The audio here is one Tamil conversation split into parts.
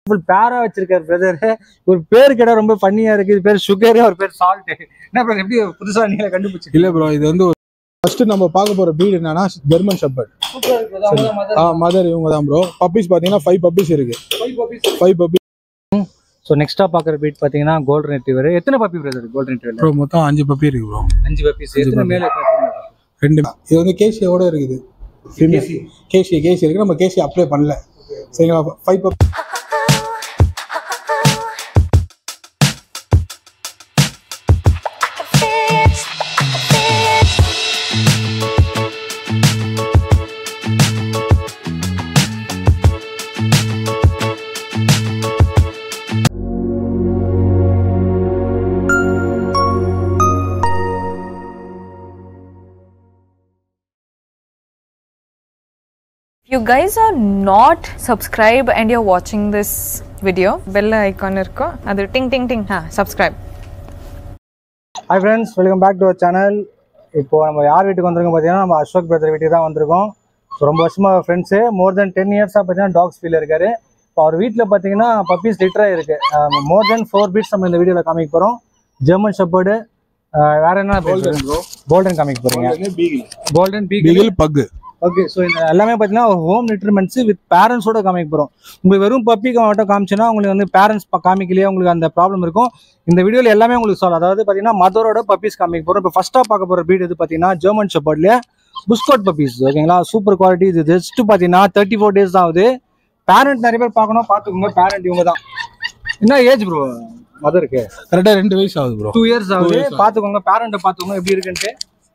ஃபுல் பேரா வச்சிருக்காரு பிரதர் ஒரு பேர் கேட்டா ரொம்ப ஃபன்னியா இருக்கு இது பேர் சுகர் ஒரு பேர் சால்ட் என்ன பிரதர் எப்படி புதுசா நீங்க கண்டுபிடிச்சு இல்ல ப்ரோ இது வந்து ஃபர்ஸ்ட் நம்ம பார்க்க போற breed என்னன்னா ஜெர்மன் ஷெப்பர்ட் மதர் இவங்க தான் ப்ரோ பப்பீஸ் பாத்தீங்கன்னா ஃபைவ் பப்பீஸ் இருக்கு ஃபைவ் பப்பீஸ் ஸோ நெக்ஸ்டா பாக்குற பீட் பாத்தீங்கன்னா கோல்டன் ரெட்ரீவர் எத்தனை puppy brother golden retriever bro மொத்தம் அஞ்சு பப்பி இருக்கு ப்ரோ அஞ்சு பப்பீஸ் எத்தனை மேல எத்தனை female? ரெண்டு இது வந்து கேசியோட இருக்குது கேசி கேசி இருக்கு நம்ம கேசி அப்ளை பண்ணல சரிங்களா five puppy you guys are not subscribed and you're watching this video bell icon irko adu ting ting ting ha subscribe hi friends welcome back to our channel இப்போ நம்ம யார் வீட்டுக்கு வந்திருக்கோம் பார்த்தீங்கன்னா நம்ம அசோக் பிரதர் வீட்டுக்கு தான் வந்திருக்கோம் ஸோ ரொம்ப வருஷமா ஃப்ரெண்ட்ஸு மோர் தென் டென் இயர்ஸாக பார்த்தீங்கன்னா டாக்ஸ் ஃபீல் இருக்காரு இப்போ அவர் வீட்டில் பார்த்தீங்கன்னா பப்பீஸ் லிட்டராக இருக்கு மோர் தென் ஃபோர் பீட்ஸ் நம்ம இந்த வீடியோவில் காமிக்க போகிறோம் ஜெர்மன் ஷெப்பர்டு வேற என்ன கோல்டன் கோல்டன் காமிக்க போறீங்க கோல்டன் பீக் பிகில் பக்கு ஓகே ஸோ இந்த எல்லாமே பார்த்தீங்கன்னா ஹோம் லிட்டர்மெண்ட்ஸ் வித் பேரண்ட்ஸோட காமிக்க போகிறோம் உங்களுக்கு வெறும் பப்பி மட்டும் காமிச்சுன்னா உங்களுக்கு வந்து பேரண்ட்ஸ் காமிக்கலையே உங்களுக்கு அந்த ப்ராப்ளம் இருக்கும் இந்த வீடியோவில் எல்லாமே உங்களுக்கு சால்வ் அதாவது பார்த்தீங்கன்னா மதரோட பப்பீஸ் காமிக்க போகிறோம் இப்போ ஃபஸ்ட்டாக பார்க்க போகிற பீட் எது பார்த்தீங்கன்னா ஜெர்மன் ஷெப்பர்ட்லேயே புஸ்கோட் பப்பீஸ் ஓகேங்களா சூப்பர் குவாலிட்டி இது ஜஸ்ட் பார்த்தீங்கன்னா தேர்ட்டி ஃபோர் டேஸ் தான் ஆகுது பேரண்ட் நிறைய பேர் பார்க்கணும் பார்த்துக்கோங்க பேரண்ட் இவங்க தான் என்ன ஏஜ் ப்ரோ மதருக்கு கரெக்டா ரெண்டு வயசு ஆகுது ப்ரோ டூ இயர்ஸ் ஆகுது பார்த்துக்கோங்க பேரண்ட்டை பார்த்துக்கோங்க எப்படி இருக்குன்ட்டு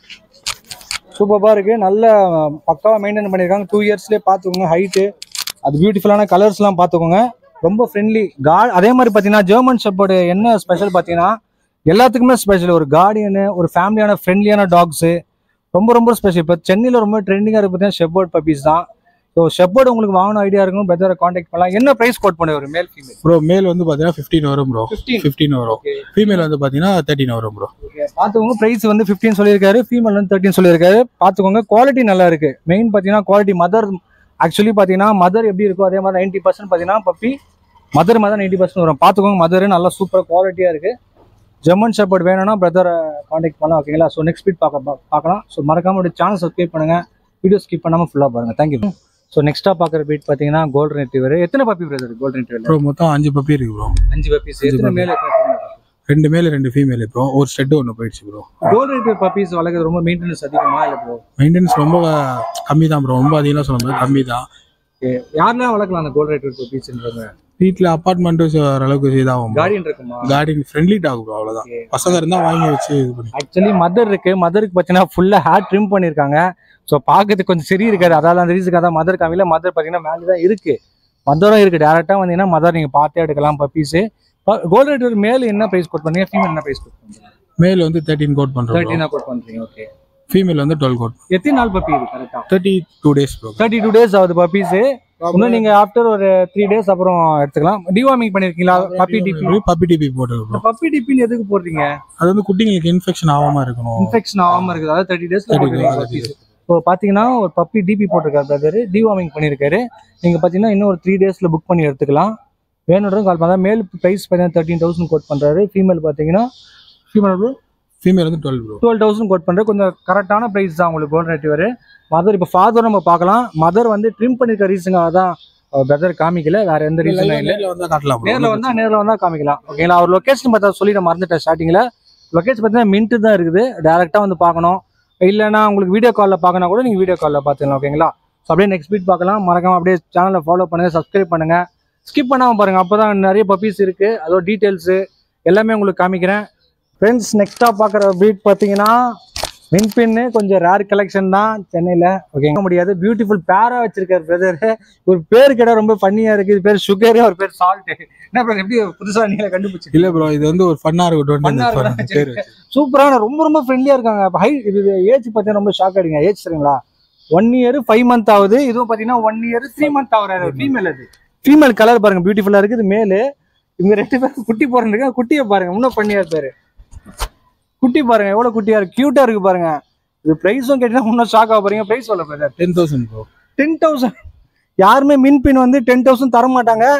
சூப்பராக இருக்கு நல்ல பக்காவாக மெயின்டைன் பண்ணியிருக்காங்க டூ இயர்ஸ்லேயே பார்த்துக்கோங்க ஹைட்டு அது பியூட்டிஃபுல்லான கலர்ஸ்லாம் பார்த்துக்கோங்க ரொம்ப ஃப்ரெண்ட்லி கா அதே மாதிரி பார்த்தீங்கன்னா ஜெர்மன் ஷெப்பர்டு என்ன ஸ்பெஷல் பார்த்தீங்கன்னா எல்லாத்துக்குமே ஸ்பெஷல் ஒரு கார்டியனு ஒரு ஃபேமிலியான ஃப்ரெண்ட்லியான டாக்ஸு ரொம்ப ரொம்ப ஸ்பெஷல் இப்போ சென்னையில் ரொம்ப ட்ரெண்டிங்காக இருக்கு பார்த்தீங்கன்னா ஷெப்பர்ட் பப்பீஸ் தான் ஸோ ஷெப்பர்டு உங்களுக்கு வாங்கணும் ஐடியா இருக்கும் பெட்டரை காண்டாக்ட் பண்ணலாம் என்ன ப்ரைஸ் கோட் பண்ணி ஒரு மேல் ஃபீமேல் ப்ரோ மேல் வந்து பாத்தீங்கன்னா ஃபிஃப்டீன் வரும் ப்ரோ 15 ஃபிஃப்டீன் வரும் Okay. ஃபீமேல் வந்து பாத்தீங்கன்னா தேர்ட்டின் வரும் ப்ரோ பார்த்துக்கோங்க ப்ரைஸ் வந்து ஃபிஃப்டீன் சொல்லியிருக்காரு ஃபீமேல் வந்து தேர்ட்டின் சொல்லியிருக்காரு பார்த்துக்கோங்க குவாலிட்டி நல்லா இருக்கு மெயின் பார்த்தீங்கன்னா குவாலிட்டி மதர் ஆக்சுவலி பார்த்தீங்கன்னா மதர் எப்படி இருக்கோ அதே மாதிரி நைன்ட்டி பர்சன்ட் பார்த்தீங்கன்னா பப்பி மதர் மாதிரி நைன்ட்டி பர்சன்ட் வரும் பார்த்துக்கோங்க மதர் நல்லா சூப்பராக குவாலிட்டியாக இருக்கு ஜெர்மன் ஷெப்பர்ட் வேணும்னா பிரதரை காண்டாக்ட் பண்ணலாம் ஓகேங்களா ஸோ நெக்ஸ்ட் ஸ்பீட் பார்க்க பா- பார்க்கலாம் ஸோ மறக்காம ஒரு சேனல் சப்ஸ்கிரைப் பண்ணுங்க வீடியோ ஸ்கிப் பண்ணாமல் ஃபுல்லாக பாருங்க தேங்க்யூ ஸோ நெக்ஸ்ட்டாக பார்க்குற பீட் பார்த்தீங்கன்னா கோல்டன் ரெட்ரீவர் எத்தனை puppy brother golden retriever bro மொத்தம் அஞ்சு பப்பி இருக்கு ப்ரோ அஞ்சு பப்பீஸ் எத்தனை மேலே ரெண்டு மேல் ரெண்டு ஃபீமேல் ப்ரோ ஒரு ஸ்டெட் ஒன்று போயிடுச்சு ப்ரோ கோல்டன் ரெட்ரீவர் பப்பீஸ் வளர்க்குறது ரொம்ப மெயின்டெனன்ஸ் அதிகமா இல்லை ப்ரோ மெயின்டெனன்ஸ் ரொம்ப கம்மி தான் ப்ரோ ரொம்ப அதிகம்லாம் சொல்ல முடியாது கம்மி தான் யாரெல்லாம் வளர்க்கலாம் அந்த கோல்ட் ரைட் பீச்சுன்றது வீட்டில் அப்பார்ட்மெண்ட்டு வர அளவுக்கு இதாகும் கார்டியன் இருக்குமா கார்டன் ஃப்ரெண்ட்லி டாக் ப்ரோ அவ்வளோதான் Okay. பசங்க இருந்தால் வாங்கி வச்சு இது பண்ணி ஆக்சுவலி மதர் இருக்கு மதருக்கு பார்த்தீங்கன்னா ஃபுல்லாக ஹேர் ட்ரிம் பண்ணியிருக்காங்க ஸோ பார்க்கறதுக்கு கொஞ்சம் சரி இருக்காது அதாவது அந்த ரீசனுக்கு அதான் மதர் காமில மதர் பார்த்தீங்கன்னா மேலே தான் இருக்கு மதரும் இருக்கு டேரெக்டாக வந்தீங்கன்னா மதர் நீங்கள் பார்த்தே எடுக்கலாம் பப்பீஸு கோல்ட் ரைட் மேல் என்ன ப்ரைஸ் கோட் பண்ணீங்க ஃபீமேல் என்ன ப்ரைஸ் கோட் பண்ணுறீங்க மேல் வந்து தேர்ட்டின் கோட் பண்ணுறோம் தேர்ட்டினா கோட் பண்ணுறீங்க ஓகே ஃபீமேல் வந்து டுவெல் கோட் எத்தனை நாள் பப்பி இது கரெக்டாக thirty two days bro thirty two days ஆகுது பப்பீஸு இன்னும் நீங்கள் ஆஃப்டர் ஒரு த்ரீ டேஸ் அப்புறம் எடுத்துக்கலாம் டிவார்மிங் பண்ணியிருக்கீங்களா பப்பி டிபி பப்பி டிபி போட்டுருக்கோம் பப்பி டிபின்னு எதுக்கு போடுறீங்க அது வந்து குட்டிங்களுக்கு இன்ஃபெக்ஷன் ஆகாம இருக்கணும் இன்ஃபெக்ஷன் ஆகாம இருக்குது அதாவது தேர்ட்டி டேஸ்ல 30 போட்டுருக்கீங்க days. puppies. இப்போ பார்த்தீங்கன்னா ஒரு பப்பி டிபி போட்டிருக்காரு பிரதர் டிவார்மிங் பண்ணியிருக்காரு நீங்கள் பார்த்தீங்கன்னா இன்னும் ஒரு த்ரீ டேஸில் புக் பண்ணி எடுத்துக்கலாம் வேணுன்றது கால் பண்ணா மேல் ப்ரைஸ் பார்த்தீங்கன்னா தேர்ட்டின் தௌசண்ட் கோட் பண்ணுறாரு ஃபீமேல் பார்த்தீங்கன்னா ஃபீமேல் ஃபீமேல் வந்து twelve bro twelve thousand quote பண்ணுறது கொஞ்சம் கரெக்டான ப்ரைஸ் தான் உங்களுக்கு கோல்ட் ரேட்டிவர் மதர் இப்போ ஃபாதர் நம்ம பார்க்கலாம் மதர் வந்து ட்ரிம் பண்ணிருக்க ரீசனாக தான் பிரதர் காமிக்கல வேற எந்த ரீசனும் இல்லை நேரில் வந்தா காட்டலாம் bro. நேரில் வந்தா நேரில் வந்தா காமிக்கலாம் ஓகேங்களா அவர் லொகேஷன் பார்த்தா சொல்லி நான் மறந்துட்டேன் ஸ்டார்டிங்கில் லொகேஷன் பார்த்தீங்கன்னா மின்ட்டு தான் இருக்குது டேரெக்டாக வந்து பார்க்கணும் இல்லைன்னா உங்களுக்கு வீடியோ காலில் பார்க்கணும் கூட நீங்கள் வீடியோ காலில் பார்த்துக்கலாம் ஓகேங்களா ஸோ அப்படியே நெக்ஸ்ட் வீட் பார்க்கலாம் மறக்காம அப்படியே சேனலை ஃபாலோ பண்ணுங்க சப்ஸ்கிரைப் பண்ணுங்க ஸ்கிப் பண்ணாமல் பாருங்க அப்போ தான் நிறைய பப்பீஸ் இருக்கு அதோட டீட்டெயில்ஸு எல்லாமே உங்களுக்கு காமிக்கிறேன் ஃப்ரெண்ட்ஸ் நெக்ஸ்ட்டாக பார்க்குற பீட் பார்த்தீங்கன்னா மின்பின்னு கொஞ்சம் ரேர் கலெக்ஷன் தான் சென்னையில் ஓகேங்க முடியாது பியூட்டிஃபுல் பேரா வச்சிருக்காரு பிரதர் ஒரு பேர் கேட்டால் ரொம்ப ஃபன்னியாக இருக்குது இது பேர் சுகர் ஒரு பேர் சால்ட் என்ன பிரதர் எப்படி புதுசாக நீங்களே கண்டுபிடிச்சி இல்ல ப்ரோ இது வந்து ஒரு ஃபன்னா இருக்கட்டும் Fun ஆ இருக்கட்டும். இந்த பேர் வச்சு. சூப்பரான ரொம்ப ரொம்ப ஃப்ரெண்ட்லியாக இருக்காங்க இப்போ ஹை இது ஏஜ் பார்த்தீங்கன்னா ரொம்ப ஷாக் ஆகிடுங்க ஏஜ் சரிங்களா ஒன் இயர் ஃபைவ் மந்த் ஆகுது இதுவும் பார்த்தீங்கன்னா ஒன் இயர் த்ரீ மந்த் ஆகுறாரு ஃபீமேல் அது ஃபீமேல் கலர் பாருங்க பியூட்டிஃபுல்லாக இருக்குது மேலு இவங்க ரெண்டு பேரும் குட்டி போறதுக்கு குட்டியை பாருங்க இன்னும் பண்ணியா பேரு குட்டி பாருங்க எவ்வளவு குட்டியா இருக்கு கியூட்டா இருக்கு பாருங்க இது பிரைஸும் கேட்டீங்கன்னா இன்னும் ஷாக் ஆக போறீங்க பிரைஸ் சொல்ல பிரதர் 10000 ப்ரோ டென் தௌசண்ட் யாருமே மின் பின் வந்து டென் தௌசண்ட் தர மாட்டாங்க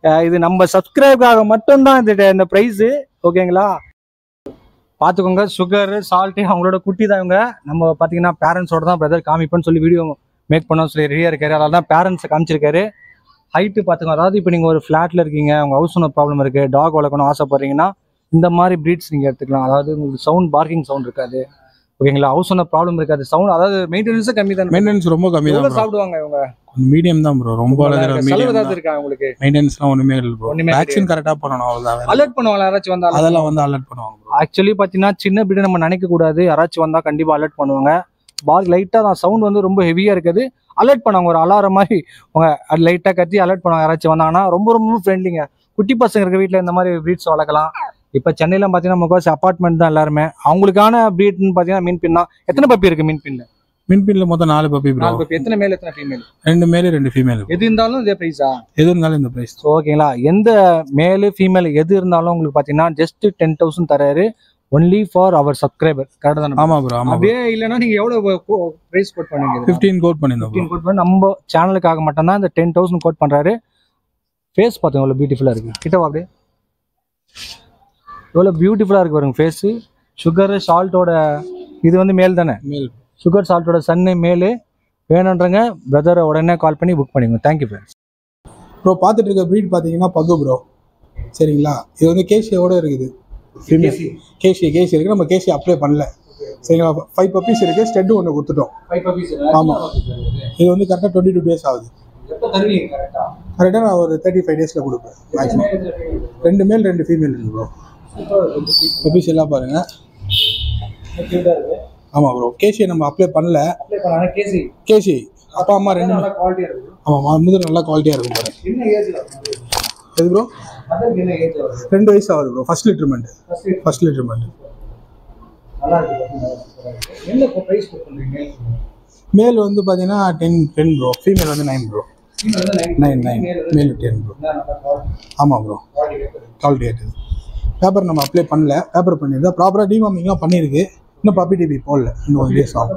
அஹ் இது நம்ம சப்ஸ்கிரைப்காக மட்டும்தான் இந்த இந்த ப்ரைஸு ஓகேங்களா பார்த்துக்கோங்க சுகரு சால்ட்டு அவங்களோட குட்டி தான் இவங்க நம்ம பார்த்தீங்கன்னா பேரண்ட்ஸோட தான் பிரதர் காமிப்பேன்னு சொல்லி வீடியோ மேக் பண்ண சொல்லி ரெடியாக இருக்காரு அதனால தான் பேரண்ட்ஸை காமிச்சிருக்காரு ஹைட்டு பார்த்துக்கோங்க அதாவது இப்போ நீங்கள் ஒரு ஃப்ளாட்டில் இருக்கீங்க உங்கள் ஹவுஸ் ஓனர் ப்ராப்ளம் இருக்குது டாக் வளர்க்கணும் ஆசைப்படுறீங்கன்னா இந்த மாதிரி ப்ரீட்ஸ் நீங்கள் எடுத்துக்கலாம் அதாவது உங்களுக்கு சவுண்ட் பார்க்கிங் சவுண்ட் இருக்காது ஓகேங்களா ஹவுஸ் ஓனர் ப்ராப்ளம் இருக்காது சவுண்ட் அதாவது மெயின்டெனன்ஸும் கம்மி தான் மெயின்டெனன்ஸ் ரொம்ப கம்மி தான் எவ்வளோ ப்ரோ சாப்பிடுவாங்க இவங்க மீடியம் தான் ப்ரோ ரொம்ப செலவு மீடியம் ஏதாவது இருக்கா உங்களுக்கு மெயின்டெனன்ஸ்லாம் ஒண்ணுமே இல்லை ப்ரோ ஒண்ணுமே வேக்சின் கரெக்டாக பண்ணணும் அவ்வளோதான் அலர்ட் பண்ணுவாங்களா யாராச்சும் வந்தாலும் அதெல்லாம் வந்து அலர்ட் பண்ணுவாங்க ப்ரோ ஆக்சுவலி பார்த்தீங்கன்னா சின்ன பிரீடு நம்ம நினைக்க கூடாது யாராச்சும் வந்தால் கண்டிப்பாக அலர்ட் பண்ணுவாங்க பால் லைட்டாக தான் சவுண்ட் வந்து ரொம்ப ஹெவியாக இருக்குது அலர்ட் பண்ணுவாங்க ஒரு அலாரம் மாதிரி அவங்க அது லைட்டாக கத்தி அலர்ட் பண்ணுவாங்க யாராச்சும் வந்தாங்கன்னா ரொம்ப ரொம்ப ஃப்ரெண்ட்லிங்க குட்டி பசங்க இருக்க வீட்டில் இந்த மாதிரி ப்ரீட்ஸ் வளர்க்கலாம் இப்போ சென்னையில் பார்த்தீங்கன்னா முக்கால்வாசி அப்பார்ட்மெண்ட் தான் எல்லாருமே அவங்களுக்கான ப்ரீட்னு பார்த்தீங்கன்னா மீன் பின் தான் எத்தனை பப்பி இருக்கு மீன் பின்ல மின்பின்ல மொத்தம் நாலு பப்பி ப்ரோ நாலு பப்பி எத்தனை மேல் எத்தனை ஃபீமேல் ரெண்டு மேலே ரெண்டு ஃபீமேல் எது இருந்தாலும் இதே ப்ரைஸா எது இருந்தாலும் இந்த ப்ரைஸ் ஸோ ஓகேங்களா எந்த மேலு ஃபீமேல் எது இருந்தாலும் உங்களுக்கு பார்த்தீங்கன்னா ஜஸ்ட் டென் தௌசண்ட் தராரு ஒன்லி ஃபார் அவர் சப்ஸ்கிரைபர் கரெக்டாக தானே ஆமா ப்ரோ ஆமா அப்படியே இல்லைன்னா நீங்க எவ்வளவு பிரைஸ் கோட் பண்ணுவீங்க ஃபிஃப்டீன் கோட் பண்ணியிருந்தோம் ஃபிஃப்டீன் கோட் பண்ணி நம்ம சேனலுக்காக மட்டும்தான் இந்த டென் தௌசண்ட் கோட் பண்றாரு ஃபேஸ் பார்த்தோம் எவ்வளோ பியூட்டிஃபுல்லாக இருக்கு கிட்ட வா அப்படியே எவ்வளோ பியூட்டிஃபுல்லாக இருக்கு பாருங்க ஃபேஸு சுகரு சால்ட்டோட இது வந்து மேல் தானே மேல் சுகர் சால்ட்டோட சன்னு மேலு வேணுன்றங்க பிரதரை உடனே கால் பண்ணி புக் பண்ணிக்கோங்க தேங்க்யூ ஃப்ரெண்ட்ஸ் ப்ரோ பார்த்துட்டு இருக்க ப்ரீட் பார்த்தீங்கன்னா பக்கு ப்ரோ சரிங்களா இது வந்து கேசியோட இருக்குது ஃபீமேல் கேசி கேசி இருக்கு நம்ம கேசி அப்ளை பண்ணல சரிங்களா ஃபைவ் பப்பீஸ் இருக்கு ஸ்டெட்டு ஒன்று கொடுத்துட்டோம் ஆமா. இது வந்து கரெக்டாக டுவெண்ட்டி டூ டேஸ் ஆகுது எப்போ தருவீங்க கரெக்டாக கரெக்டாக நான் ஒரு தேர்ட்டி ஃபைவ் டேஸில் கொடுப்பேன் மேக்ஸிமம் ரெண்டு மேல் ரெண்டு ஃபீமேல் இருக்கு ப்ரோ பப்பீஸ் எல்லாம் பாருங்க ஆமாம் ப்ரோ கேசியை நம்ம அப்ளை பண்ணல அப்ளை பண்ணாங்க கேசி கேசி அப்பா அம்மா ரெண்டு நல்லா குவாலிட்டியாக இருக்குது ஆமாம் முதல் நல்லா குவாலிட்டியாக இருக்கும் பாருங்க என்ன ஏஜில் எது ப்ரோ அதற்கு என்ன ஏஜ் வருது ரெண்டு வயசு ஆகுது ப்ரோ ஃபர்ஸ்ட் லிட்டர்மெண்ட் ஃபர்ஸ்ட் லிட்டர்மெண்ட் நல்லா இருக்கு என்ன ப்ரைஸ் கோட் பண்ணுறீங்க மேல் வந்து பார்த்தீங்கன்னா டென் டென் ப்ரோ ஃபீமேல் வந்து nine bro nine nine male ten bro ஆமாம் ப்ரோ குவாலிட்டி ஆகிட்டு பேப்பர் நம்ம அப்ளை பண்ணல பேப்பர் பண்ணியிருந்தோம் ப்ராப்பராக டிவார்மிங்லாம் பண்ணியிருக்கு இன்னும் பப்பி டிபி போடல இன்னும் ஒன் டேஸ் ஆகும்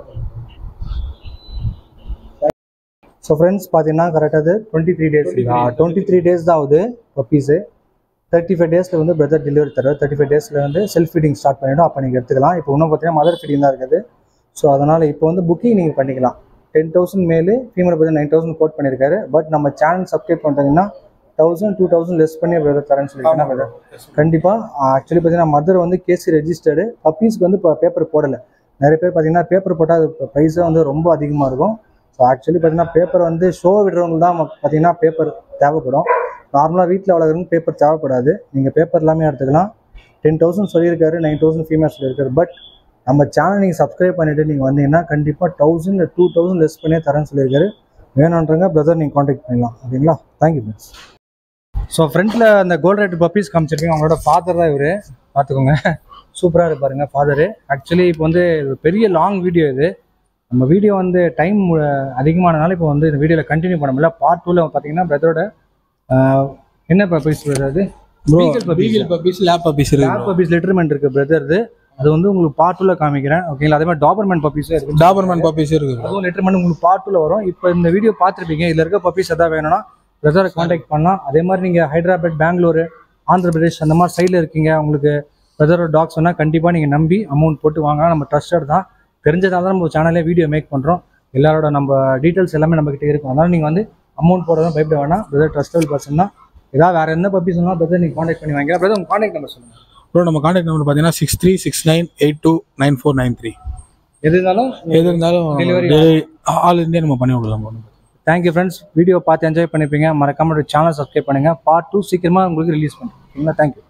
ஸோ ஃப்ரெண்ட்ஸ் பார்த்தீங்கன்னா கரெக்டாக அது twenty three days twenty three days தான் ஆகுது பப்பீஸு தேர்ட்டி ஃபைவ் டேஸில் வந்து பிரதர் டெலிவரி தருவார் தேர்ட்டி ஃபைவ் டேஸில் வந்து செல்ஃப் ஃபீடிங் ஸ்டார்ட் பண்ணிவிடும் அப்போ நீங்கள் எடுத்துக்கலாம் இப்போ இன்னும் பார்த்தீங்கன்னா மதர் ஃபீடிங் தான் இருக்குது ஸோ அதனால் இப்போ வந்து புக்கிங் நீங்கள் பண்ணிக்கலாம் டென் தௌசண்ட் மேலு ஃபீமேல் பார்த்தீங்கன்னா நைன் தௌசண்ட் கோட் பண்ணியிருக்காரு பட் நம்ம சேனல் சப்ஸ்கிரைப் பண்ணுறீங்கன்னா தௌசண்ட் டூ தௌசண்ட் லெஸ் பண்ணி பிரதர் தரேன்னு சொல்லியிருக்கேன் பிரதர் கண்டிப்பாக ஆக்சுவலி பார்த்தீங்கன்னா மதர் வந்து கேசி ரெஜிஸ்டர்டு பப்பீஸ்க்கு வந்து இப்போ பேப்பர் போடலை நிறைய பேர் பார்த்தீங்கன்னா பேப்பர் போட்டால் அது ப்ரைஸும் வந்து ரொம்ப அதிகமாக இருக்கும் ஸோ ஆக்சுவலி பார்த்தீங்கன்னா பேப்பர் வந்து ஷோ விடுறவங்க தான் பார்த்தீங்கன்னா பேப்பர் தேவைப்படும் நார்மலாக வீட்டில் வளர்க்குறவங்க பேப்பர் தேவைப்படாது நீங்கள் பேப்பர் எல்லாமே எடுத்துக்கலாம் டென் தௌசண்ட் சொல்லியிருக்காரு நைன் தௌசண்ட் ஃபீமேல் சொல்லியிருக்காரு பட் நம்ம சேனல் நீங்கள் சப்ஸ்கிரைப் பண்ணிவிட்டு நீங்கள் வந்தீங்கன்னா கண்டிப்பாக தௌசண்ட் டூ தௌசண்ட் லெஸ் பண்ணி தரேன்னு சொல்லியிருக்காரு வேணுன்றங்க பிரதர் நீங்கள் காண்டாக்ட் பண்ணலாம் ஓகேங்களா தேங்க்யூ ஃப்ரெண்ட்ஸ் ஸோ ஃப்ரண்ட்டில் அந்த கோல்ட் ரேட் பப்பீஸ் காமிச்சிருக்கீங்க அவங்களோட ஃபாதர் தான் இவர் பார்த்துக்கோங்க சூப்பராக இருப்பாருங்க ஃபாதரு ஆக்சுவலி இப்போ வந்து இது பெரிய லாங் வீடியோ இது நம்ம வீடியோ வந்து டைம் அதிகமானனால இப்போ வந்து இந்த வீடியோவில் கண்டினியூ பண்ண முடியல பார்ட் டூவில் பார்த்தீங்கன்னா பிரதரோட என்ன பப்பீஸ் அது bro Beagle puppies. Beagle puppies lab puppies இருக்கு லேப் பப்பீஸ் லிட்டர்மெண்ட் இருக்கு பிரதர்து அது வந்து உங்களுக்கு பார்ட் டூவில் காமிக்கிறேன் ஓகேங்களா அதே மாதிரி டாபர்மேன் பப்பீஸும் இருக்கு டாபர்மேன் பப்பீஸ் இருக்கு bro. அதுவும் லிட்டர்மெண்ட் உங்களுக்கு பார்ட் டூவில் வரும் இப்போ இந்த வீடியோ பார்த்துருப்பீங்க இதில் இருக்க பப்பீஸ் எதாவது வேணும்னா பிரதரை காண்டாக்ட் பண்ணலாம் அதே மாதிரி நீங்கள் ஹைதராபாத் பெங்களூரு ஆந்திர பிரதேஷ் அந்த மாதிரி சைடில் இருக்கீங்க உங்களுக்கு பிரதரோட டாக்ஸ் சொன்னால் கண்டிப்பாக நீங்கள் நம்பி அமௌண்ட் போட்டு வாங்கலாம் நம்ம ட்ரஸ்டட் தான் தெரிஞ்சதால தான் நம்ம சேனலே வீடியோ மேக் பண்ணுறோம் எல்லாரோட நம்ம டீட்டெயில்ஸ் எல்லாமே நம்ம கிட்ட இருக்கும் அதனால் நீங்கள் வந்து அமௌண்ட் போட பயப்பட வேணாம் பிரதர் ட்ரஸ்டபிள் பர்சன் தான் ஏதாவது வேறு என்ன பப்பீஸ் சொன்னால் பிரதர் நீங்கள் காண்டாக்ட் பண்ணி வாங்கிக்கலாம் பிரதர் உங்கள் காண்டாக்ட் நம்பர் சொல்லுங்கள் ப்ரோ நம்ம கான்டாக்ட் நம்பர் பார்த்தீங்கன்னா six three six nine eight two nine four nine three எது இருந்தாலும் எது இருந்தாலும் Delivery. delivery ஆல் இந்தியா நம்ம பண்ணி விடலாம் bro. தேங்க்யூ ஃப்ரெண்ட்ஸ் வீடியோ பார்த்து என்ஜாய் பண்ணிப்பீங்க மறக்காம சேனல் சப்ஸ்கிரைப் பண்ணுங்க பார்ட் டூ சீக்கிரமாக உங்களுக்கு ரிலீஸ் பண்ணுறேன் ஓகேங்களா தேங்க்யூ